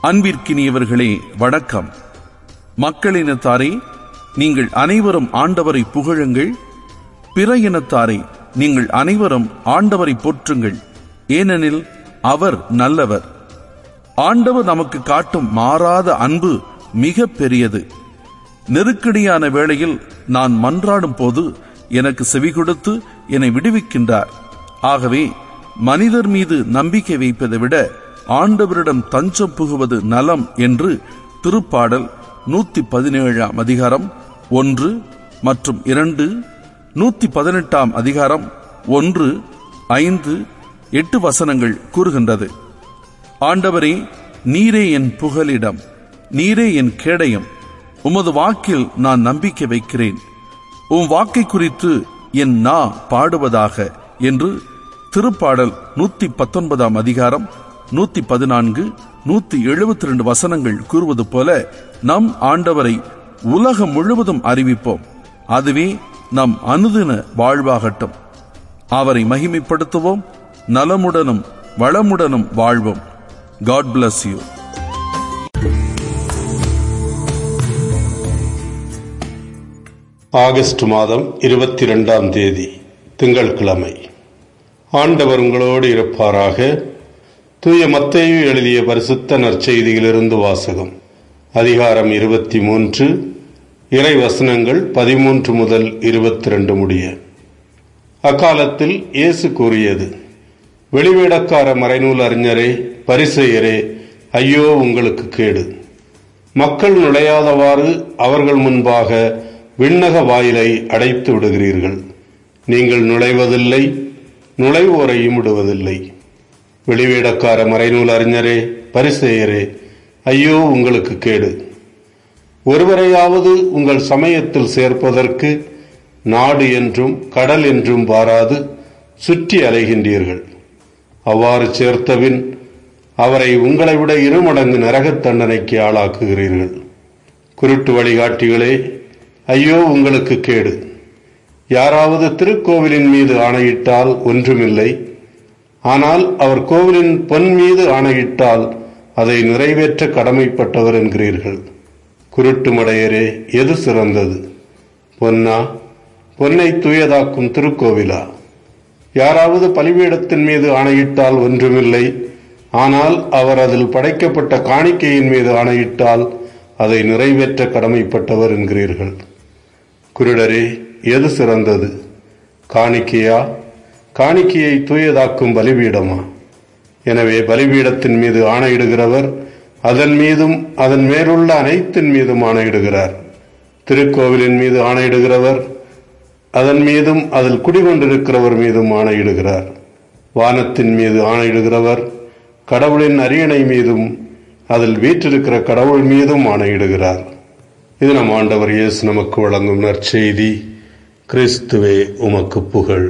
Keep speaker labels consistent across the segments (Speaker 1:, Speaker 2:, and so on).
Speaker 1: அன்பிற்கினியவர்களே வணக்கம் மக்களினத்தாரே நீங்கள் அனைவரும் ஆண்டவரை புகழுங்கள் பிற இனத்தாரே நீங்கள் அனைவரும் ஆண்டவரை போற்றுங்கள் ஏனெனில் அவர் நல்லவர் ஆண்டவர் நமக்கு காட்டும் மாறாத அன்பு மிக பெரியது நெருக்கடியான வேளையில் நான் மன்றாடும் போது எனக்கு செவி கொடுத்து என்னை விடுவிக்கின்றார் ஆகவே மனிதர் மீது நம்பிக்கை வைப்பதை விட ஆண்டவரிடம் தஞ்சம் புகுவது நலம் என்று திருப்பாடல் நூத்தி பதினேழாம் அதிகாரம் ஒன்று மற்றும் இரண்டு நூத்தி பதினெட்டாம் அதிகாரம் ஒன்று ஐந்து எட்டு வசனங்கள் கூறுகின்றது ஆண்டவரே நீரே என் புகலிடம் நீரே என் கேடயம் உமது வாக்கில் நான் நம்பிக்கை வைக்கிறேன் உம் வாக்கை குறித்து என் நா பாடுவதாக என்று திருப்பாடல் நூத்தி பத்தொன்பதாம் அதிகாரம் நூத்தி பதினான்கு நூத்தி எழுபத்தி ரெண்டு வசனங்கள் கூறுவது போல நம் ஆண்டவரை உலகம் முழுவதும் அறிவிப்போம் அதுவே நம் அனுதின வாழ்வாகட்டும் அவரை மகிமைப்படுத்துவோம் நலமுடனும் வளமுடனும் வாழ்வோம் காட் bless யூ
Speaker 2: ஆகஸ்ட் மாதம் இருபத்தி ரெண்டாம் தேதி திங்கட்கிழமை ஆண்டவர் உங்களோடு இருப்பாராக தூய மத்தேயு எழுதிய பரிசுத்த நற்செய்தியிலிருந்து வாசகம் அதிகாரம் இருபத்தி மூன்று இறை வசனங்கள் பதிமூன்று முதல் இருபத்தி ரெண்டு முடிய அக்காலத்தில் இயேசு கூறியது வெளிவேடக்கார மறைநூல் அறிஞரே பரிசெயரே ஐயோ உங்களுக்கு கேடு மக்கள் நுழையாதவாறு அவர்கள் முன்பாக விண்ணக வாயிலை அடைத்து விடுகிறீர்கள் நீங்கள் நுழைவதில்லை நுழைவோரையும் விடுவதில்லை வெளிவேடக்கார மறைநூல் அறிஞரே பரிசெயரே ஐயோ உங்களுக்கு கேடு ஒருவரையாவது உங்கள் சமயத்தில் சேர்ப்பதற்கு நாடு என்றும் கடல் என்றும் பாராது சுற்றி அலைகின்றீர்கள் அவ்வாறு சேர்த்தபின் அவரை உங்களை விட இருமடங்கு நரகத் தண்டனைக்கு ஆளாக்குகிறீர்கள் குருட்டு வழிகாட்டிகளே ஐயோ உங்களுக்கு கேடு யாராவது திருக்கோவிலின் மீது ஆணையிட்டால் ஒன்றுமில்லை ஆனால் அவர் கோவிலின் பொன் மீது ஆணையிட்டால் அதை நிறைவேற்ற கடமைப்பட்டவர் என்கிறீர்கள் குருட்டு மடையரே எது சிறந்தது பொன்னா பொன்னை தூயதாக்கும் திருக்கோவிலா யாராவது பலிபீடத்தின் மீது ஆணையிட்டால் ஒன்றுமில்லை ஆனால் அவர் அதில் படைக்கப்பட்ட காணிக்கையின் மீது ஆணையிட்டால் அதை நிறைவேற்ற கடமைப்பட்டவர் என்கிறீர்கள் குருடரே எது சிறந்தது காணிக்கையா காணிக்கையை தூயதாக்கும் பலிபீடமா எனவே பலிபீடத்தின் மீது ஆணையிடுகிறவர் அதன் மீதும் அதன் மேலுள்ள அனைத்தின் மீதும் ஆணையிடுகிறார் திருக்கோவிலின் மீது ஆணையிடுகிறவர் அதன் மீதும் அதில் குடிகொண்டிருக்கிறவர் மீதும் ஆணையிடுகிறார் வானத்தின் மீது ஆணையிடுகிறவர் கடவுளின் அரியணை மீதும் அதில் வீற்றிருக்கிற கடவுள் மீதும் ஆணையிடுகிறார் இது நம் ஆண்டவர் இயேசு நமக்கு வழங்கும் நற்செய்தி கிறிஸ்துவே உமக்கு புகழ்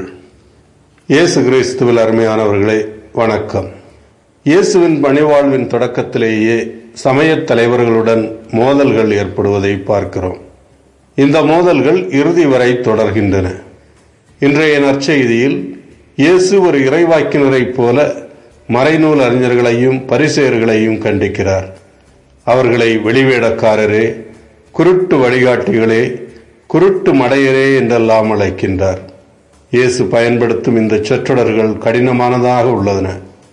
Speaker 2: இயேசு கிறிஸ்துவில் அருமையானவர்களே வணக்கம் இயேசுவின் பணிவாழ்வின் தொடக்கத்திலேயே சமயத் தலைவர்களுடன் மோதல்கள் ஏற்படுவதை பார்க்கிறோம் இந்த மோதல்கள் இறுதி வரை தொடர்கின்றன இன்றைய நற்செய்தியில் இயேசு ஒரு இறைவாக்கினரைப் போல மறைநூல் அறிஞர்களையும் பரிசெயர்களையும் கண்டிக்கிறார் அவர்களை வெளிவேடக்காரரே குருட்டு வழிகாட்டிகளே குருட்டு மடையரே என்றெல்லாம் அழைக்கின்றார் இயேசு பயன்படுத்தும் இந்த சொற்றொடர்கள் கடினமானதாக உள்ளன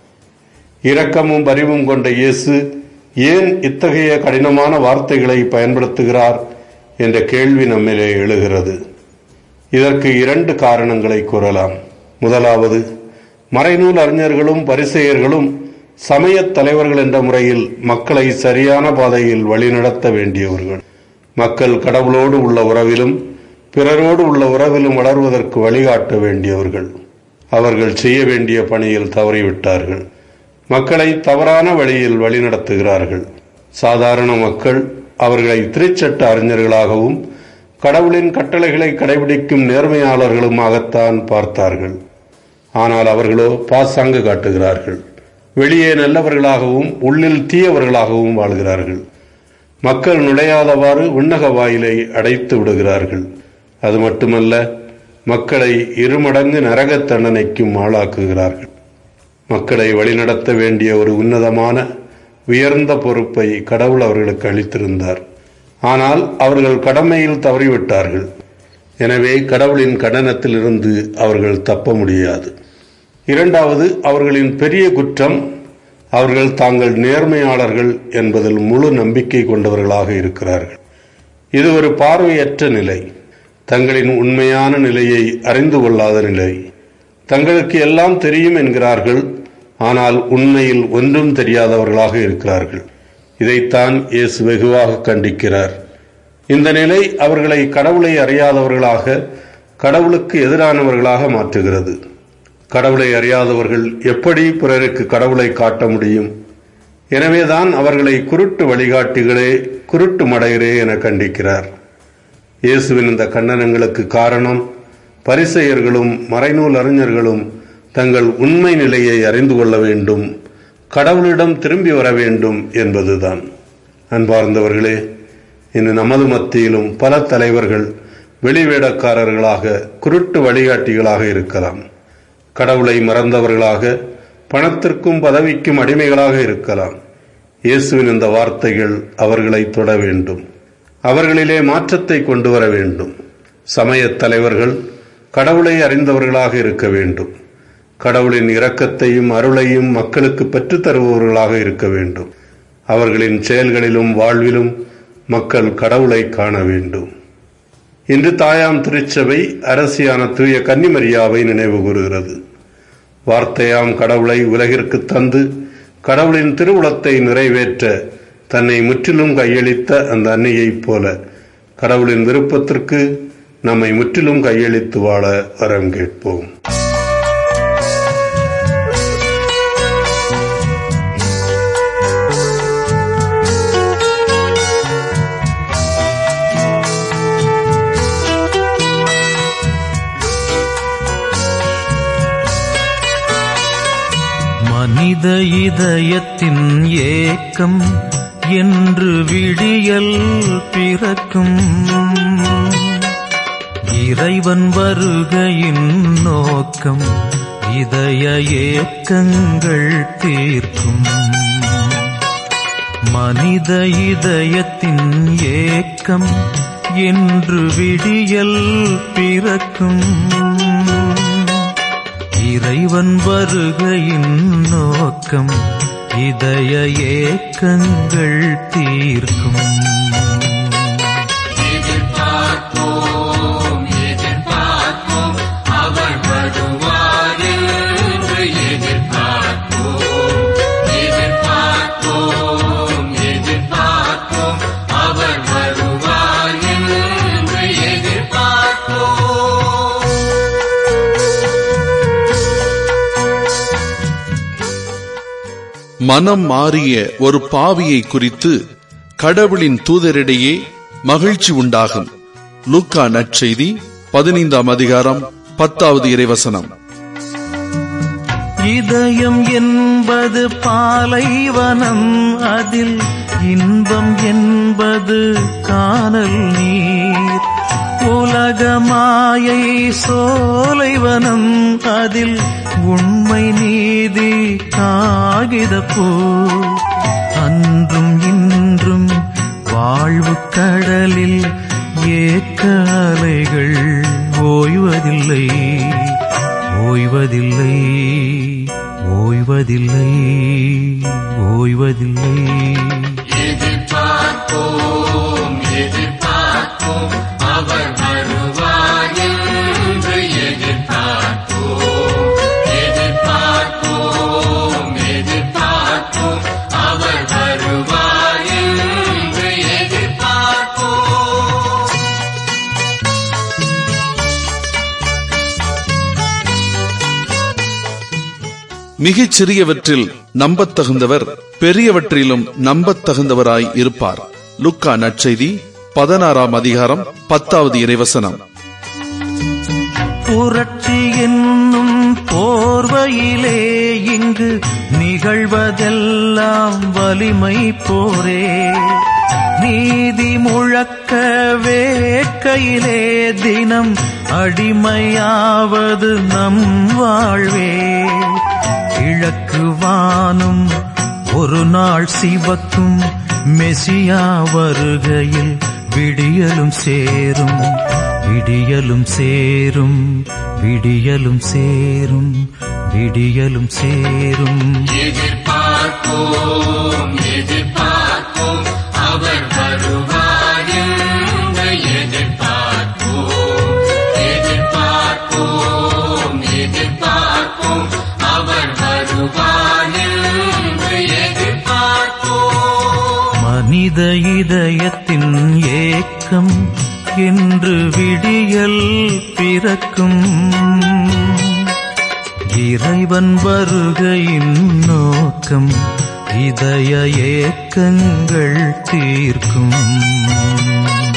Speaker 2: இரக்கமும் பரிவும் கொண்ட இயேசு ஏன் இத்தகைய கடினமான வார்த்தைகளை பயன்படுத்துகிறார் என்ற கேள்வி நம்மிலே எழுகிறது இதற்கு இரண்டு காரணங்களை கூறலாம் முதலாவது மறைநூல் அறிஞர்களும் பரிசெயர்களும் சமயத் தலைவர்கள் என்ற முறையில் மக்களை சரியான பாதையில் வழிநடத்த வேண்டியவர்கள் மக்கள் கடவுளோடு உள்ள உறவிலும் பிறரோடு உள்ள உறவிலும் வளர்வதற்கு வழிகாட்ட வேண்டியவர்கள் அவர்கள் செய்ய வேண்டிய பணியில் தவறிவிட்டார்கள் மக்களை தவறான வழியில் வழிநடத்துகிறார்கள் சாதாரண மக்கள் அவர்களை திருச்சட்ட அறிஞர்களாகவும் கடவுளின் கட்டளைகளை கடைபிடிக்கும் நேர்மையாளர்களுமாகத்தான் பார்த்தார்கள் ஆனால் அவர்களோ பாசாங்கு காட்டுகிறார்கள் வெளியே நல்லவர்களாகவும் உள்ளில் தீயவர்களாகவும் வாழ்கிறார்கள் மக்கள் நுழையாதவாறு விண்ணக வாயிலை அடைத்து விடுகிறார்கள் அது மட்டுமல்ல மக்களை இருமடங்கு நரகத் தண்டனைக்கும் ஆளாக்குகிறார்கள் மக்களை வழிநடத்த வேண்டிய ஒரு உன்னதமான உயர்ந்த பொறுப்பை கடவுள் அவர்களுக்கு அளித்திருந்தார் ஆனால் அவர்கள் கடமையில் தவறிவிட்டார்கள் எனவே கடவுளின் கடனத்திலிருந்து அவர்கள் தப்ப முடியாது இரண்டாவது அவர்களின் பெரிய குற்றம் அவர்கள் தாங்கள் நேர்மையாளர்கள் என்பதில் முழு நம்பிக்கை கொண்டவர்களாக இருக்கிறார்கள் இது ஒரு பார்வையற்ற நிலை தங்களின் உண்மையான நிலையை அறிந்து கொள்ளாத நிலை தங்களுக்கு எல்லாம் தெரியும் என்கிறார்கள் ஆனால் உண்மையில் ஒன்றும் தெரியாதவர்களாக இருக்கிறார்கள் இதைத்தான் இயேசு வெகுவாக கண்டிக்கிறார் இந்த நிலை அவர்களை கடவுளை அறியாதவர்களாக கடவுளுக்கு எதிரானவர்களாக மாற்றுகிறது கடவுளை அறியாதவர்கள் எப்படி பிறருக்கு கடவுளை காட்ட முடியும் எனவேதான் அவர்களை குருட்டு வழிகாட்டிகளே குருட்டு மடையரே என கண்டிக்கிறார் இயேசுவின் இந்த கண்டனங்களுக்கு காரணம் பரிசெயர்களும் மறைநூல் அறிஞர்களும் தங்கள் உண்மை நிலையை அறிந்து கொள்ள வேண்டும் கடவுளிடம் திரும்பி வர வேண்டும் என்பதுதான் அன்பார்ந்தவர்களே இன்று நமது மத்தியிலும் பல தலைவர்கள் வெளிவேடக்காரர்களாக குருட்டு வழிகாட்டிகளாக இருக்கலாம் கடவுளை மறந்தவர்களாக பணத்திற்கும் பதவிக்கும் அடிமைகளாக இருக்கலாம் இயேசுவின் இந்த வார்த்தைகள் அவர்களை தொட வேண்டும் அவர்களிலே மாற்றத்தை கொண்டு வர வேண்டும் சமயத் தலைவர்கள் கடவுளை அறிந்தவர்களாக இருக்க வேண்டும் கடவுளின் இரக்கத்தையும் அருளையும் மக்களுக்கு பெற்றுத் தருபவர்களாக இருக்க வேண்டும் அவர்களின் செயல்களிலும் வாழ்விலும் மக்கள் கடவுளை காண வேண்டும் இன்று தாயாம் திருச்சபை அரசியான தூய கன்னிமரியாவை நினைவு கூறுகிறது வார்த்தையாம் கடவுளை உலகிற்கு தந்து கடவுளின் திருவுளத்தை நிறைவேற்ற தன்னை முற்றிலும் கையளித்த அந்த அன்னையைப் போல கடவுளின் விருப்பத்திற்கு நம்மை முற்றிலும் கையளித்து வாழ வரம் கேட்போம்
Speaker 3: மனித இதயத்தின் ஏக்கம் என்று விடியல் பிறக்கும் இறைவன் வருகையின் நோக்கம் இதய ஏக்கங்கள் தீர்க்கும் மனித இதயத்தின் ஏக்கம் என்று விடியல் பிறக்கும் இறைவன் வருகையின் நோக்கம் இதய ஏக்கங்கள் தீர்க்கும்
Speaker 1: மனம் மாறிய ஒரு பாவியை குறித்து கடவுளின் தூதரிடையே மகிழ்ச்சி உண்டாகும் லூக்கா நற்செய்தி பதினைந்தாம் அதிகாரம் பத்தாவது இறைவசனம்
Speaker 3: இதயம் என்பது பாலைவனம் அதில் இன்பம் என்பது காணல் நீர் உலகமாயை சோலைவனம் அதில் உண்மை நீதி காகிதப்பூ அன்றும் இன்றும் வாழ்வு கடலில் ஏக்க அலைகள் ஓய்வதில்லை ஓய்வதில்லை ஓய்வதில்லை ஓய்வதில்லை
Speaker 1: மிகச் சிறியவற்றில் நம்பத் தகுந்தவர் பெரியவற்றிலும் நம்பத் தகுந்தவராய் இருப்பார் லுக்கா நற்செய்தி பதினாறாம் அதிகாரம் பத்தாவது இறைவசனம்
Speaker 3: புரட்சி என்னும் போர்வையிலே இங்கு நிகழ்வதெல்லாம் வலிமை போரே நீதி முழக்க வேட்கையிலே தினம் அடிமையாவது நம் வாழ்வே கிழக்கு வானும் ஒரு நாள் சிவக்கும் மெசியா வருகையில் விடியலும் சேரும் விடியலும் சேரும் விடியலும் சேரும் விடியலும் சேரும்
Speaker 4: எதிர்பார்ப்போம் எதிர்பார்ப்போம் அவர் வருவார் என்று எதிர்பார்ப்போம் எதிர்பார்ப்போம் எதிர்பார்ப்போம் அவர் வருவார் என்று எதிர்பார்ப்போம்
Speaker 3: மனித இதயத்தின் ஏக்கம் என்று விடியல் பிறக்கும் இறைவன் வருகையின் நோக்கம் இதய ஏக்கங்கள் தீர்க்கும்